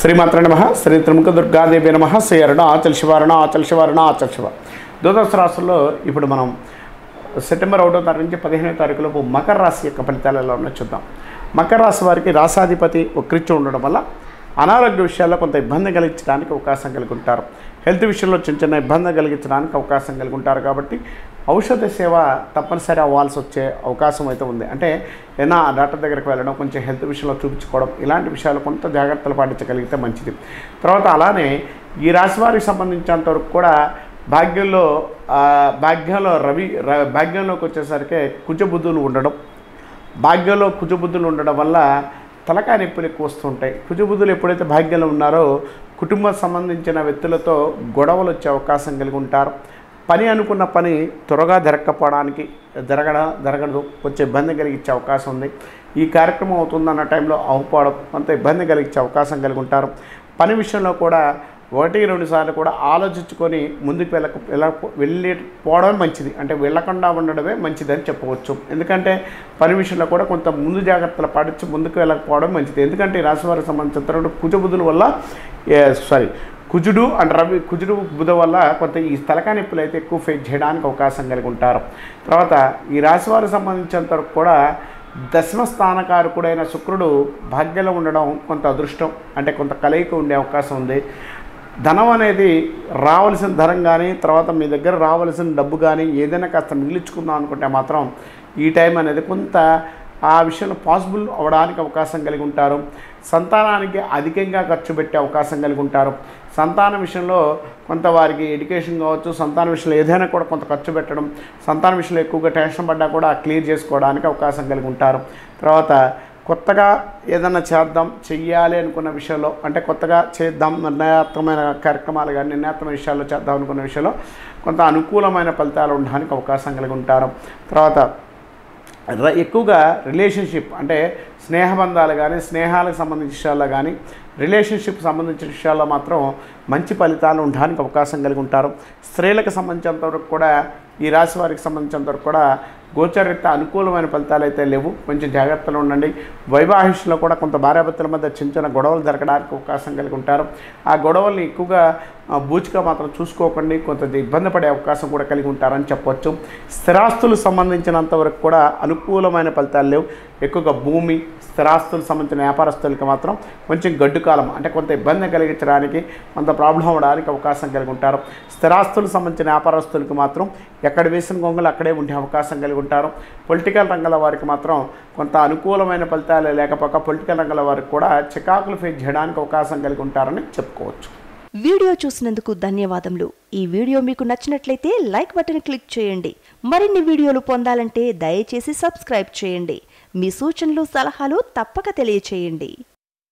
శ్రీమాత్ర నమ శ్రీ త్రిముఖ దుర్గాదేవి నమ శ్రీ అరుణ ఆచల్ శివారుణ ఆచల్ శివారుణ ఆచల్ శివ ద్వాదశ రాశుల్లో ఇప్పుడు మనం సెప్టెంబర్ ఒకటో తారీఖు నుంచి పదిహేనో తారీఖులోపు మకర రాశి యొక్క ఫలితాలు ఎలా ఉన్నాయో చూద్దాం మకర రాశి వారికి రాసాధిపతి వక్రించి ఉండడం వల్ల అనారోగ్య విషయాల్లో కొంత ఇబ్బంది కలిగించడానికి అవకాశం కలిగి ఉంటారు హెల్త్ విషయంలో చిన్న చిన్న ఇబ్బంది కలిగించడానికి అవకాశం కలిగి ఉంటారు కాబట్టి ఔషధ సేవ తప్పనిసరి అవ్వాల్సి వచ్చే అవకాశం అయితే ఉంది అంటే ఏదైనా డాక్టర్ దగ్గరికి వెళ్ళడం కొంచెం హెల్త్ విషయంలో చూపించుకోవడం ఇలాంటి విషయాలు కొంత జాగ్రత్తలు పాటించగలిగితే మంచిది తర్వాత అలానే ఈ రాశి వారికి సంబంధించినంత వరకు కూడా భాగ్యంలో ఆ, భాగ్యంలో రవి ర- భాగ్యంలోకి వచ్చేసరికి కుజబుద్ధులు ఉండడం భాగ్యంలో కుజబుద్ధులు ఉండడం వల్ల తలకాయ నొప్పులు ఎక్కువ వస్తుంటాయి కుజబుద్ధులు ఎప్పుడైతే భాగ్యంలో ఉన్నారో కుటుంబం సంబంధించిన వ్యక్తులతో గొడవలు వచ్చే అవకాశం కలిగి ఉంటారు పని అనుకున్న పని త్వరగా జరగకపోవడానికి జరగడ జరగదు కొంచెం ఇబ్బంది కలిగించే అవకాశం ఉంది ఈ కార్యక్రమం అవుతుందన్న టైంలో అవ్వకపోవడం కొంత ఇబ్బంది కలిగించే అవకాశం కలిగి ఉంటారు పని విషయంలో కూడా ఒకటి రెండు సార్లు కూడా ఆలోచించుకొని ముందుకు వెళ్ళక వెళ్ళ వెళ్ళి పోవడమే మంచిది అంటే వెళ్ళకుండా ఉండడమే మంచిదని చెప్పవచ్చు ఎందుకంటే పని విషయంలో కూడా కొంత ముందు జాగ్రత్తలు పాటించి ముందుకు వెళ్ళకపోవడం మంచిది ఎందుకంటే ఈ రాశి వారికి సంబంధించిన కుజబుధుల వల్ల సారీ కుజుడు అండ్ రవి కుజుడు బుధ వల్ల కొంత ఈ తలకాయ నొప్పులు అయితే ఎక్కువ ఫేస్ చేయడానికి అవకాశం కలిగి ఉంటారు తర్వాత ఈ రాశి వారికి సంబంధించినంత వరకు కూడా దశమ స్థానకారకుడైన శుక్రుడు భాగ్యంలో ఉండడం కొంత అదృష్టం అంటే కొంత కలయిక ఉండే అవకాశం ఉంది ధనం అనేది రావలసిన ధనం కానీ తర్వాత మీ దగ్గర రావలసిన డబ్బు కానీ ఏదైనా కాస్త మిగిలించుకుందాం అనుకుంటే మాత్రం ఈ టైం అనేది కొంత ఆ విషయంలో పాసిబుల్ అవడానికి అవకాశం కలిగి ఉంటారు సంతానానికి అధికంగా ఖర్చు పెట్టే అవకాశం కలిగి ఉంటారు సంతాన విషయంలో కొంత వారికి ఎడ్యుకేషన్ కావచ్చు సంతాన విషయంలో ఏదైనా కూడా కొంత ఖర్చు పెట్టడం సంతాన విషయంలో ఎక్కువగా టెన్షన్ పడ్డా కూడా క్లియర్ చేసుకోవడానికి అవకాశం కలిగి ఉంటారు తర్వాత కొత్తగా ఏదైనా చేద్దాం చెయ్యాలి అనుకున్న విషయంలో అంటే కొత్తగా చేద్దాం నిర్ణయాత్మకమైన కార్యక్రమాలు కానీ నిర్ణయాత్మక విషయాల్లో చేద్దాం అనుకున్న విషయంలో కొంత అనుకూలమైన ఫలితాలు ఉండడానికి అవకాశం కలిగి ఉంటారు తర్వాత ర- ఎక్కువగా రిలేషన్షిప్ అంటే స్నేహబంధాలు కానీ స్నేహాలకు సంబంధించిన విషయాల్లో కానీ రిలేషన్షిప్ సంబంధించిన విషయాల్లో మాత్రం మంచి ఫలితాలు ఉండడానికి అవకాశం కలిగి ఉంటారు స్త్రీలకు సంబంధించినంత వరకు కూడా ఈ రాశి వారికి సంబంధించినంత వరకు కూడా గోచరరీత్యా అనుకూలమైన ఫలితాలు అయితే లేవు కొంచెం జాగ్రత్తలు ఉండండి వైవాహిషలో కూడా కొంత భార్యాభర్తల మధ్య చిన్న చిన్న గొడవలు జరగడానికి అవకాశం కలిగి ఉంటారు ఆ గొడవల్ని ఎక్కువగా ఆ, బూచిగా మాత్రం చూసుకోకండి కొంత ఇబ్బంది పడే అవకాశం కూడా కలిగి ఉంటారని చెప్పొచ్చు స్థిరాస్తులకు సంబంధించినంత వరకు కూడా అనుకూలమైన ఫలితాలు లేవు ఎక్కువగా భూమి స్థిరాస్తులకు సంబంధించిన వ్యాపారస్తులకి మాత్రం కొంచెం గడ్డు కాలం అంటే కొంత ఇబ్బంది కలిగించడానికి కొంత ప్రాబ్లం అవడానికి అవకాశం కలిగి ఉంటారు స్థిరాస్తులకు సంబంధించిన వ్యాపారస్తులకు మాత్రం ఎక్కడ వేసిన గొంగలు అక్కడే ఉండే అవకాశం కలిగి ఉంటారు పొలిటికల్ రంగంలో వారికి మాత్రం కొంత అనుకూలమైన ఫలితాలు లేకపోక పొలిటికల్ రంగంలో వారికి కూడా చికాకులు ఫేస్ చేయడానికి అవకాశం కలిగి ఉంటారని చెప్పుకోవచ్చు వీడియో చూసినందుకు ధన్యవాదములు ఈ వీడియో మీకు నచ్చినట్లయితే లైక్ బటన్ క్లిక్ చేయండి మరిన్ని వీడియోలు పొందాలంటే దయచేసి సబ్స్క్రైబ్ చేయండి మీ సూచనలు సలహాలు తప్పక తెలియచేయండి